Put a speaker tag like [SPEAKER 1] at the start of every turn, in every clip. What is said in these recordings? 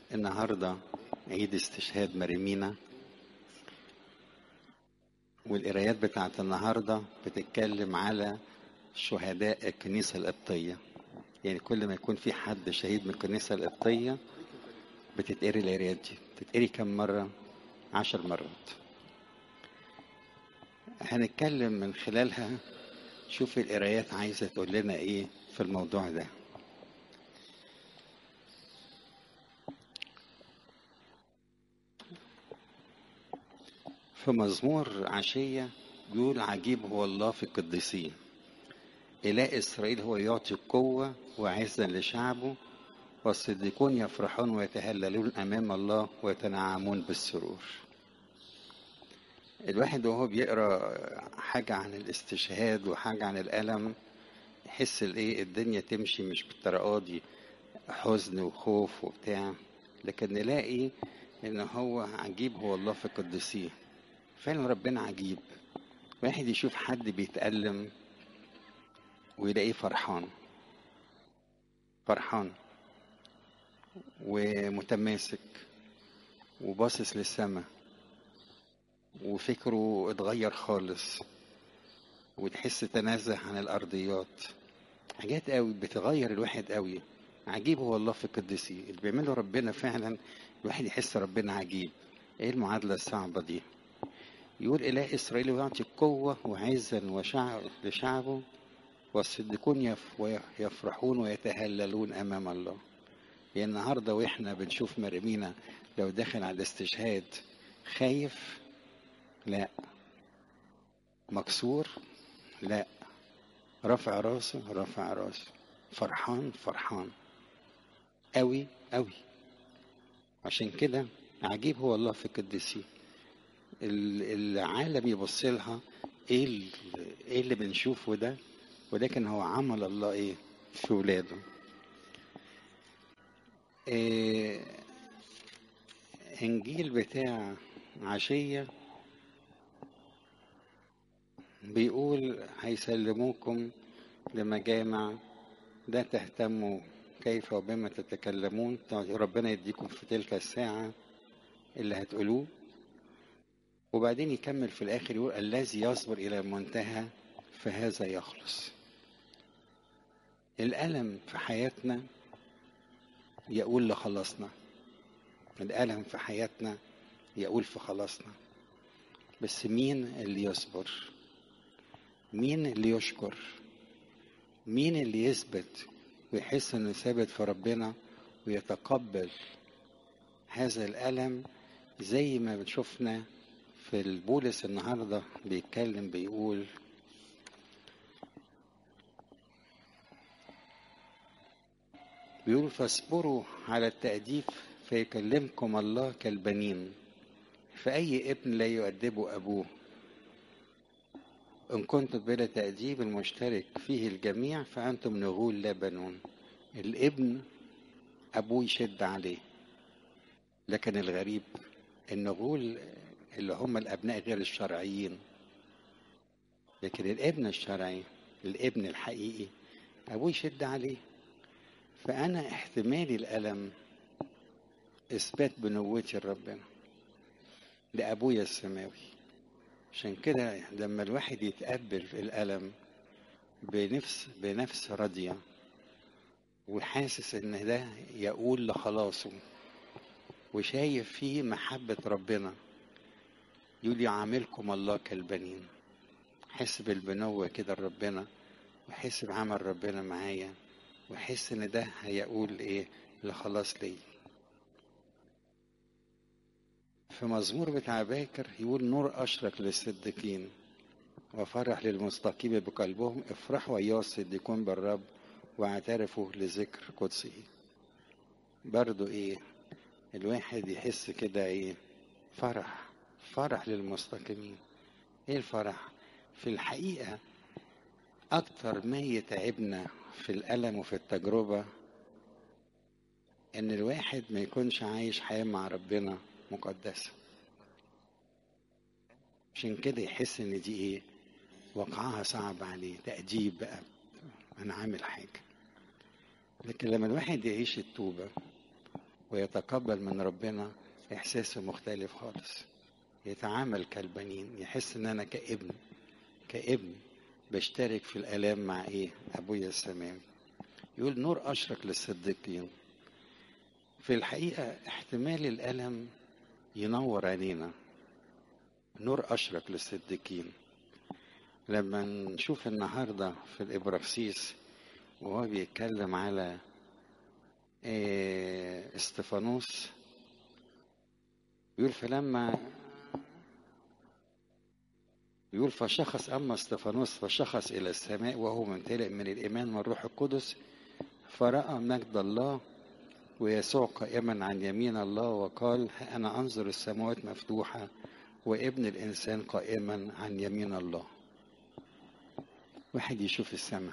[SPEAKER 1] النهاردة عيد استشهاد مريمينا والقرايات بتاعت النهاردة بتتكلم على شهداء الكنيسة القبطية يعني كل ما يكون في حد شهيد من الكنيسة القبطية بتتقري القرايات دي بتتقري كم مرة عشر مرات هنتكلم من خلالها شوف القرايات عايزة تقول لنا ايه في الموضوع ده في مزمور عشية بيقول عجيب هو الله في القديسين إله إسرائيل هو يعطي قوة وعزا لشعبه والصديقون يفرحون ويتهللون أمام الله ويتنعمون بالسرور الواحد وهو بيقرا حاجة عن الاستشهاد وحاجة عن الألم يحس الايه الدنيا تمشي مش بالطريقة دي حزن وخوف وبتاع لكن نلاقي ان هو عجيب هو الله في قدسيه فعلا ربنا عجيب واحد يشوف حد بيتألم ويلاقيه فرحان فرحان ومتماسك وباصص للسماء وفكره اتغير خالص وتحس تنزه عن الارضيات حاجات قوي بتغير الواحد قوي عجيب هو الله في القديسين اللي بيعمله ربنا فعلا الواحد يحس ربنا عجيب ايه المعادله الصعبه دي يقول اله اسرائيل يعطي قوه وعزا وشعب لشعبه والصديقون يفرحون ويتهللون امام الله يعني النهارده واحنا بنشوف مرمينا لو داخل على الاستشهاد خايف لا مكسور لا رافع راسه رافع راسه فرحان فرحان قوي قوي عشان كده عجيب هو الله في القديسين العالم يبص لها ايه ايه اللي بنشوفه ده ولكن هو عمل الله ايه في ولاده إيه انجيل بتاع عشيه بيقول هيسلموكم لمجامع لا تهتموا كيف وبما تتكلمون ربنا يديكم في تلك الساعة اللي هتقولوه وبعدين يكمل في الآخر يقول الذي يصبر إلى المنتهى فهذا يخلص الألم في حياتنا يقول لخلصنا الألم في حياتنا يقول في خلاصنا بس مين اللي يصبر مين اللي يشكر مين اللي يثبت ويحس انه ثابت في ربنا ويتقبل هذا الالم زي ما شفنا في البولس النهارده بيتكلم بيقول بيقول فاصبروا على التأديب فيكلمكم الله كالبنين فأي ابن لا يؤدبه أبوه إن كنتم بلا تأديب المشترك فيه الجميع فأنتم نغول لا بنون الابن أبوه يشد عليه لكن الغريب النغول اللي هم الأبناء غير الشرعيين لكن الابن الشرعي الابن الحقيقي أبوه يشد عليه فأنا احتمالي الألم إثبات بنوتي لربنا لأبويا السماوي عشان كده لما الواحد يتقبل الألم بنفس بنفس راضية وحاسس إن ده يقول لخلاصه وشايف فيه محبة ربنا يقول يعاملكم الله كالبنين حس بالبنوة كده لربنا وحس بعمل ربنا معايا وحس إن ده هيقول إيه لخلاص ليا في مزمور بتاع باكر يقول نور أشرق للصديقين وفرح للمستقيم بقلبهم افرحوا أيها الصديقون بالرب واعترفوا لذكر قدسه برضو ايه الواحد يحس كده ايه فرح فرح للمستقيمين ايه الفرح في الحقيقة أكتر ما يتعبنا في الألم وفي التجربة إن الواحد ما يكونش عايش حياة مع ربنا مقدسة عشان كده يحس ان دي ايه وقعها صعب عليه تأديب بقى انا عامل حاجة لكن لما الواحد يعيش التوبة ويتقبل من ربنا إحساسه مختلف خالص يتعامل كالبنين يحس إن أنا كابن كابن بشترك في الآلام مع إيه أبويا السماوي يقول نور أشرق للصديقين في الحقيقة احتمال الألم ينور عينينا نور أشرق للصديقين لما نشوف النهاردة في الإبراكسيس وهو بيتكلم على إيه استفانوس يقول فلما يقول فشخص أما استفانوس فشخص إلى السماء وهو ممتلئ من الإيمان من الروح القدس فرأى مجد الله ويسوع قائما عن يمين الله وقال ها أنا أنظر السماوات مفتوحة وابن الإنسان قائما عن يمين الله واحد يشوف السماء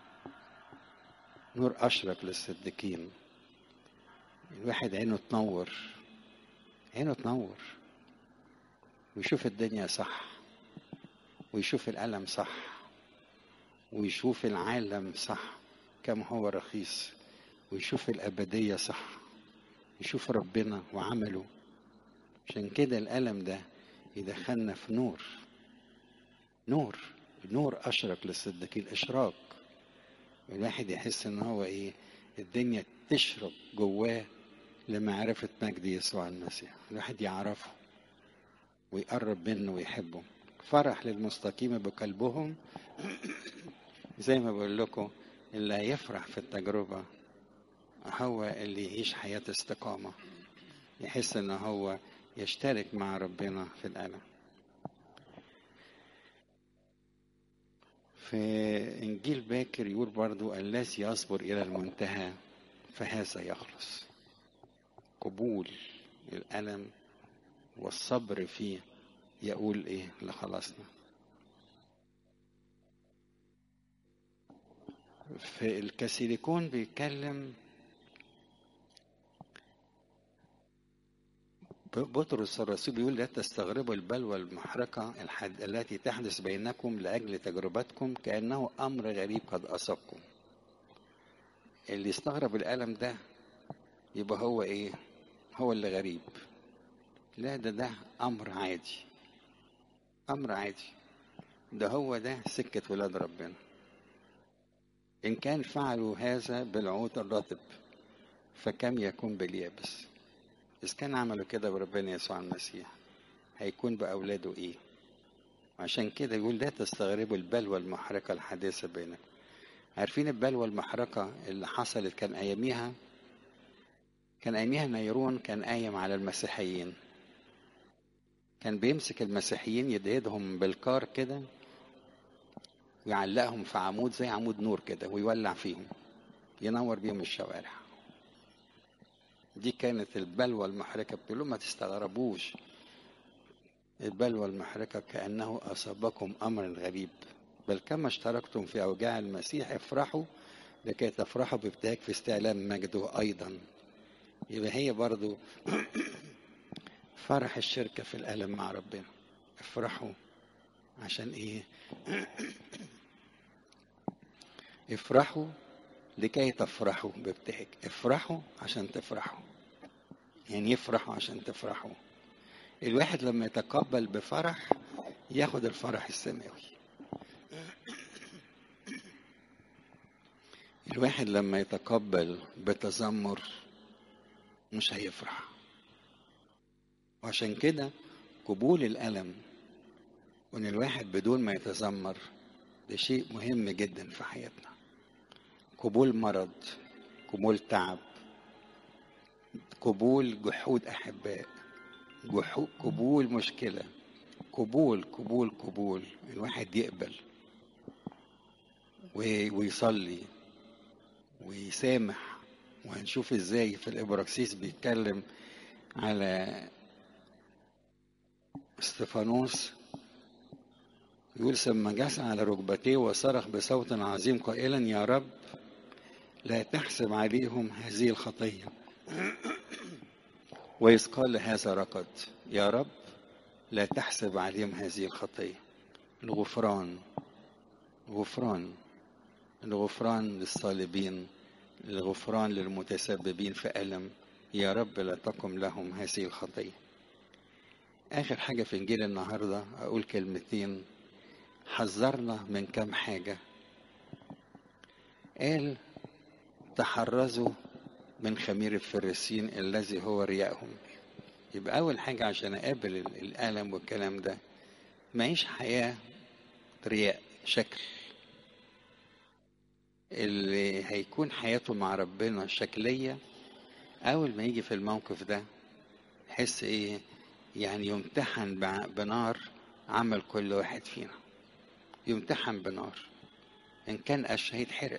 [SPEAKER 1] نور أشرق للصديقين الواحد عينه تنور عينه تنور ويشوف الدنيا صح ويشوف الألم صح ويشوف العالم صح كم هو رخيص ويشوف الأبدية صح يشوف ربنا وعمله عشان كده الألم ده يدخلنا في نور نور نور أشرق للصديقين إشراق الواحد يحس إن هو إيه الدنيا تشرق جواه لمعرفة مجد يسوع المسيح الواحد يعرفه ويقرب منه ويحبه فرح للمستقيم بقلبهم زي ما بقول لكم اللي هيفرح في التجربة هو اللي يعيش حياة استقامة يحس ان هو يشترك مع ربنا في الألم في إنجيل باكر يقول برضو الذي يصبر إلى المنتهى فهذا يخلص قبول الألم والصبر فيه يقول إيه لخلصنا في الكاثوليكون بيتكلم بطرس الرسول بيقول لا تستغربوا البلوى المحرقة الحد... التي تحدث بينكم لأجل تجربتكم كأنه أمر غريب قد أصابكم اللي يستغرب الألم ده يبقى هو إيه هو اللي غريب لا ده ده أمر عادي أمر عادي ده هو ده سكة ولاد ربنا إن كان فعلوا هذا بالعود الرطب فكم يكون باليابس إذا كان عملوا كده بربنا يسوع المسيح هيكون بأولاده إيه عشان كده يقول لا تستغربوا البلوى المحرقة الحادثة بينكم عارفين البلوى المحرقة اللي حصلت كان أياميها كان أياميها نيرون كان قايم على المسيحيين كان بيمسك المسيحيين يدهدهم بالكار كده ويعلقهم في عمود زي عمود نور كده ويولع فيهم ينور بيهم الشوارع دي كانت البلوى المحركة بتقول لهم ما تستغربوش البلوى المحركة كأنه أصابكم أمر غريب بل كما اشتركتم في أوجاع المسيح افرحوا لكي تفرحوا بابتهاج في استعلام مجده أيضا يبقى هي برضو فرح الشركة في الألم مع ربنا افرحوا عشان ايه افرحوا لكي تفرحوا بابتهاج افرحوا عشان تفرحوا يعني يفرحوا عشان تفرحوا الواحد لما يتقبل بفرح ياخد الفرح السماوي الواحد لما يتقبل بتذمر مش هيفرح وعشان كده قبول الألم وإن الواحد بدون ما يتذمر ده شيء مهم جدا في حياتنا قبول مرض قبول تعب قبول جحود أحباء جحود قبول مشكلة قبول قبول قبول الواحد يقبل ويصلي ويسامح وهنشوف ازاي في الابراكسيس بيتكلم على استفانوس يقول ثم جس على ركبتيه وصرخ بصوت عظيم قائلا يا رب لا تحسب عليهم هذه الخطية وإذ قال هذا ركض يا رب لا تحسب عليهم هذه الخطية الغفران غفران الغفران للصالبين الغفران للمتسببين في ألم يا رب لا تقم لهم هذه الخطية آخر حاجة في إنجيل النهاردة أقول كلمتين حذرنا من كم حاجة قال تحرزوا من خمير الفريسين الذي هو رياءهم يبقى أول حاجة عشان أقابل الألم والكلام ده معيش حياة رياء شكل اللي هيكون حياته مع ربنا شكلية أول ما يجي في الموقف ده يحس إيه يعني يمتحن بنار عمل كل واحد فينا يمتحن بنار إن كان قش هيتحرق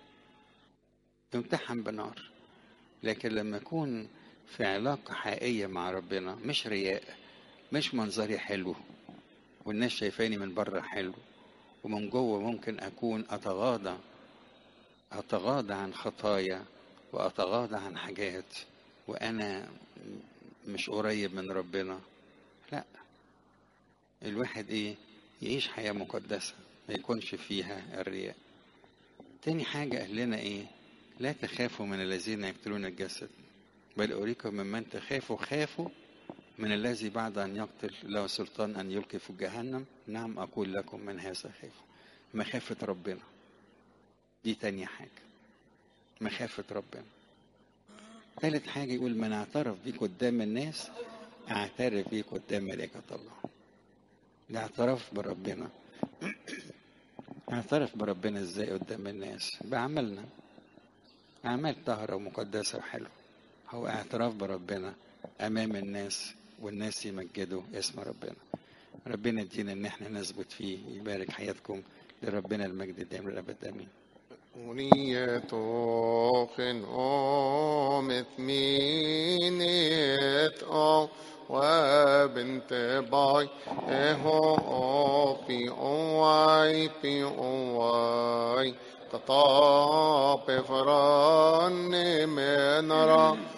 [SPEAKER 1] يمتحن بنار لكن لما يكون في علاقة حقيقية مع ربنا مش رياء مش منظري حلو والناس شايفاني من بره حلو ومن جوه ممكن أكون أتغاضى أتغاضى عن خطايا وأتغاضى عن حاجات وأنا مش قريب من ربنا لا الواحد إيه يعيش حياة مقدسة ما يكونش فيها الرياء تاني حاجة قال لنا إيه لا تخافوا من الذين يقتلون الجسد بل أريكم ممن تخافوا خافوا من الذي بعد أن يقتل له سلطان أن يلقي في جهنم نعم أقول لكم من هذا خافوا مخافة ربنا دي تاني حاجة مخافة ربنا ثالث حاجة يقول من اعترف بيك قدام الناس اعترف بيك قدام ملائكة الله الاعتراف بربنا اعترف بربنا ازاي قدام الناس بعملنا أعمال طاهرة ومقدسة وحلوة هو اعتراف بربنا أمام الناس والناس يمجدوا اسم ربنا ربنا يدينا إن احنا نثبت فيه يبارك حياتكم لربنا المجد الدائم للأبد آمين
[SPEAKER 2] ونيتوخن أمت مينيت أو وبنت باي إهو بي أواي بي أواي تطاب فران من را